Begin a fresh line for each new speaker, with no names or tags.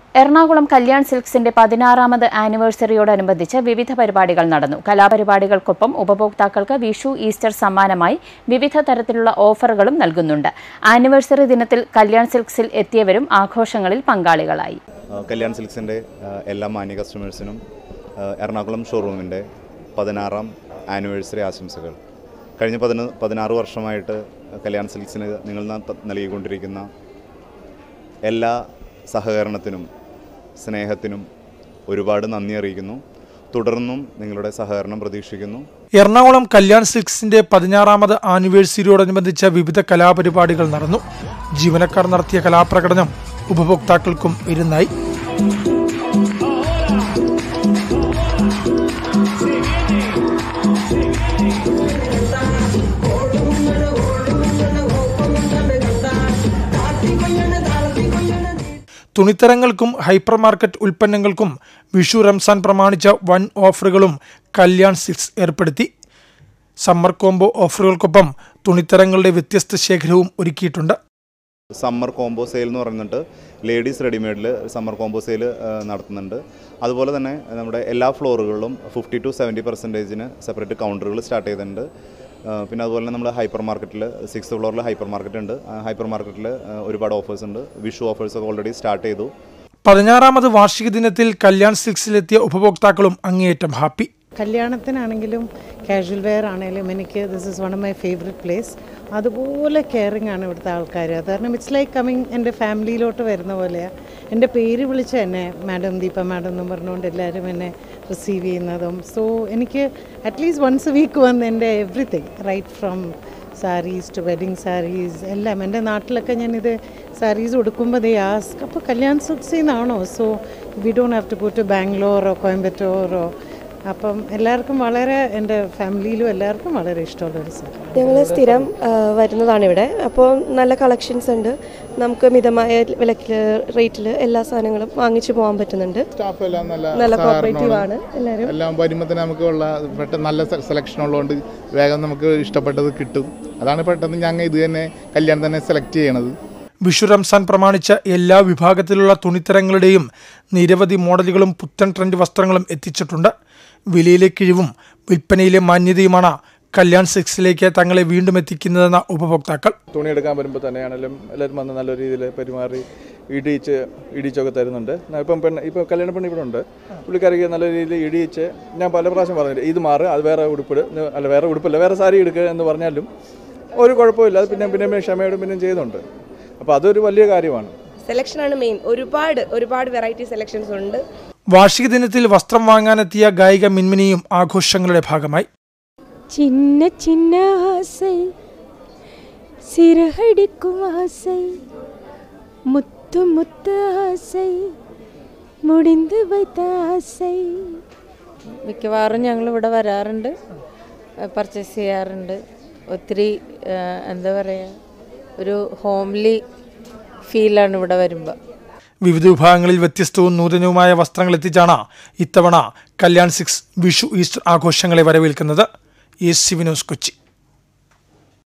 എറണാകുളം കല്യാൺ സിൽക്സിന്റെ പതിനാറാമത് ആനിവേഴ്സറിയോടനുബന്ധിച്ച് വിവിധ പരിപാടികൾ നടന്നു കലാപരിപാടികൾക്കൊപ്പം ഉപഭോക്താക്കൾക്ക് വിഷു ഈസ്റ്റർ സമ്മാനമായി വിവിധ തരത്തിലുള്ള ഓഫറുകളും നൽകുന്നുണ്ട് ആനിവേഴ്സറി ദിനത്തിൽ കല്യാൺ സിൽക്സിൽ എത്തിയവരും ആഘോഷങ്ങളിൽ പങ്കാളികളായി
ആ, കല്യാൺ സിൽക്സിൻ്റെ ആ, എല്ലാ മാന്യ കസ്റ്റമേഴ്സിനും ആ, എറണാകുളം ഷോറൂമിൻ്റെ പതിനാറാം ആനിവേഴ്സറി ആശംസകൾ കഴിഞ്ഞ പതിന പതിനാറ് വർഷമായിട്ട് കല്യാൺ സിൽക്സിന് നിങ്ങൾ ന- നൽകിക്കൊണ്ടിരിക്കുന്ന എല്ലാ സഹകരണത്തിനും സ്നേഹത്തിനും ഒരുപാട് നന്ദി അറിയിക്കുന്നു തുടർന്നും നിങ്ങളുടെ സഹകരണം പ്രതീക്ഷിക്കുന്നു
എറണാകുളം കല്യാൺ സിൽക്സിന്റെ പതിനാറാമത് ആനിവേഴ്സറിയോടനുബന്ധിച്ച വിവിധ കലാപരിപാടികൾ നടന്നു ജീവനക്കാർ നടത്തിയ കലാപ്രകടനം ഉപഭോക്താക്കൾക്കും ഇരുന്നായി തുണിത്തരങ്ങൾക്കും ഹൈപ്പർ മാർക്കറ്റ് ഉൽപ്പന്നങ്ങൾക്കും വിഷു റംസാൻ പ്രമാണിച്ച വൻ ഓഫറുകളും കല്യാൺ സിൽക്സ് ഏർപ്പെടുത്തി സമ്മർ കോംബോ ഓഫറുകൾക്കൊപ്പം തുണിത്തരങ്ങളുടെ വ്യത്യസ്ത ശേഖരവും ഒരുക്കിയിട്ടുണ്ട്
സമ്മർ കോംബോ സെയിൽ എന്ന് പറഞ്ഞിട്ട് ലേഡീസ് റെഡിമെയ്ഡിൽ സമ്മർ കോംബോ സെയിൽ നടത്തുന്നുണ്ട് അതുപോലെ തന്നെ നമ്മുടെ എല്ലാ ഫ്ലോറുകളിലും ഫിഫ്റ്റി ടു സെവൻറ്റി പെർസെൻറ്റേജിന് സെപ്പറേറ്റ് കൗണ്ടറുകൾ സ്റ്റാർട്ട് ചെയ്തിട്ടുണ്ട് ആ, പിന്നെ അതുപോലെ തന്നെ നമ്മൾ ഹൈപ്പർ മാർക്കറ്റിൽ സിക്സ് ഫ്ലോറിൽ ഹൈപ്പർ മാർക്കറ്റ് ഉണ്ട് ആ, ഹൈപ്പർ മാർക്കറ്റിൽ ആ, ഒരുപാട് ഓഫേഴ്സ് ഉണ്ട് വിഷു ഓഫേഴ്സ് ഒക്കെ ഓൾറെഡി സ്റ്റാർട്ട് ചെയ്തു
പതിനാറാമത് വാർഷിക ദിനത്തിൽ കല്യാൺ സിൽക്സിലെത്തിയ ഉപഭോക്താക്കളും അങ്ങേയറ്റം ഹാപ്പി
കല്യാണത്തിനാണെങ്കിലും കാഷ്വൽ വെയർ ആണെങ്കിലും എനിക്ക് this is one of my favourite place അതുപോലെ കെയറിങ് ആണ് ഇവിടുത്തെ ആൾക്കാർ അത് കാരണം ഇറ്റ്സ് ലൈക്ക് കമ്മിങ് എൻ്റെ ഫാമിലിയിലോട്ട് വരുന്ന പോലെയാണ് എൻ്റെ പേര് വിളിച്ച് എന്നെ മാഡം ദീപ മാഡം എന്നും പറഞ്ഞുകൊണ്ട് എല്ലാവരും എന്നെ റിസീവ് ചെയ്യുന്നതും സോ എനിക്ക് അറ്റ്ലീസ്റ്റ് വൺസ് എ വീക്ക് വന്ന് എൻ്റെ everything right from saris to wedding saris എല്ലാം എൻ്റെ നാട്ടിലൊക്കെ ഞാനിത് സാരീസ് ഉടുക്കുമ്പോൾ ദേ ആസ്ക് അപ്പോൾ കല്യാൺ സിൽക്സിൽ നിന്നാണോ so we don't have to പോ ടു ബാംഗ്ലൂറോ കോയമ്പത്തൂറോ അപ്പം എല്ലാവർക്കും വളരെ എൻ്റെ ഫാമിലിയിലും എല്ലാവർക്കും വളരെ ഇഷ്ടമുള്ള ഒരു സ്ഥലം
ഞങ്ങൾ സ്ഥിരം ആ, വരുന്നതാണ് ഇവിടെ അപ്പോൾ നല്ല കളക്ഷൻസ് ഉണ്ട് നമുക്ക് മിതമായ വിലക്കിൽ റേറ്റിൽ എല്ലാ സാധനങ്ങളും വാങ്ങിച്ചു പോകാൻ പറ്റുന്നുണ്ട്
സ്റ്റാഫ് എല്ലാം നല്ല
നല്ല
സഹകരണമാണ്.
കോപ്പറേറ്റീവ് ആണ് എല്ലാവരും
എല്ലാം വരുമ്പോൾ തന്നെ നമുക്ക് ഉള്ള പെട്ടെന്ന് നല്ല സെലക്ഷൻ ഉള്ളതുകൊണ്ട് വേഗം നമുക്ക് ഇഷ്ടപ്പെട്ടത് കിട്ടും അതാണ് പെട്ടെന്ന് ഞങ്ങൾ ഇത് തന്നെ കല്യാണം തന്നെ സെലക്ട് ചെയ്യണത്
വിഷു റംസാൻ പ്രമാണിച്ച എല്ലാ വിഭാഗത്തിലുള്ള തുണിത്തരങ്ങളുടെയും നിരവധി മോഡലുകളും പുത്തൻ ട്രെൻഡ് വസ്ത്രങ്ങളും എത്തിച്ചിട്ടുണ്ട് വിലയിലെ കിഴിവും വിൽപ്പനയിലെ മാന്യതയുമാണ് കല്യാൺ സിക്സിലേക്ക് തങ്ങളെ വീണ്ടും എത്തിക്കുന്നതെന്ന ഉപഭോക്താക്കൾ
തുണി എടുക്കാൻ വരുമ്പോൾ തന്നെയാണെങ്കിലും എല്ലാവരും വന്ന് നല്ല രീതിയിൽ പെരുമാറി ഇടിയിച്ച് ഇടിച്ചൊക്കെ തരുന്നുണ്ട് ഞാൻ ഇപ്പം പെണ്ണ് ഇപ്പം കല്യാണ പെണ്ണ് ഇവിടെ ഉണ്ട് പുള്ളിക്കാരിക്ക് നല്ല രീതിയിൽ ഇടിയിച്ച് ഞാൻ പല പ്രാവശ്യം പറഞ്ഞിട്ട് ഇത് മാറ് അത് വേറെ ഉടുപ്പിട് ഇത് അല്ല വേറെ ഉടുപ്പല്ല വേറെ സാരി എടുക്കുക എന്ന് പറഞ്ഞാലും ഒരു കുഴപ്പമില്ല അത് പിന്നെ പിന്നെ പിന്നെ ക്ഷമയോടും പിന്നെ ചെയ്യുന്നുണ്ട് അപ്പോൾ അതൊരു വലിയ കാര്യമാണ്
സെലക്ഷനാണ് മെയിൻ ഒരുപാട് ഒരുപാട് വെറൈറ്റി സെലക്ഷൻസ് ഉണ്ട്
വാർഷിക ദിനത്തിൽ വസ്ത്രം വാങ്ങാനെത്തിയ ഗായിക മിൻമിനിയും ആഘോഷങ്ങളുടെ ഭാഗമായി
சின்ன சின்ன ஆசை சிறகடிக்கும் ஆசை முத்து முத்து ஆசை முடிந்து வைத்த ஆசை മിക്കവാറും ഞങ്ങൾ ഇവിടെ വരാറുണ്ട് പർച്ചേസ് ചെയ്യാറുണ്ട് ഒത്തിരി ആ, എന്താ പറയുക ഒരു ഹോംലി ഫീലാണ് ഇവിടെ വരുമ്പോൾ
വിവിധ വിഭാഗങ്ങളിൽ വ്യത്യസ്തവും നൂതനവുമായ വസ്ത്രങ്ങൾ എത്തിച്ചാണ് ഇത്തവണ കല്യാൺ സിക്സ് വിഷു ഈസ്റ്റർ ആഘോഷങ്ങളെ വരവേൽക്കുന്നത് എസ് സി വിനോസ് കൊച്ചി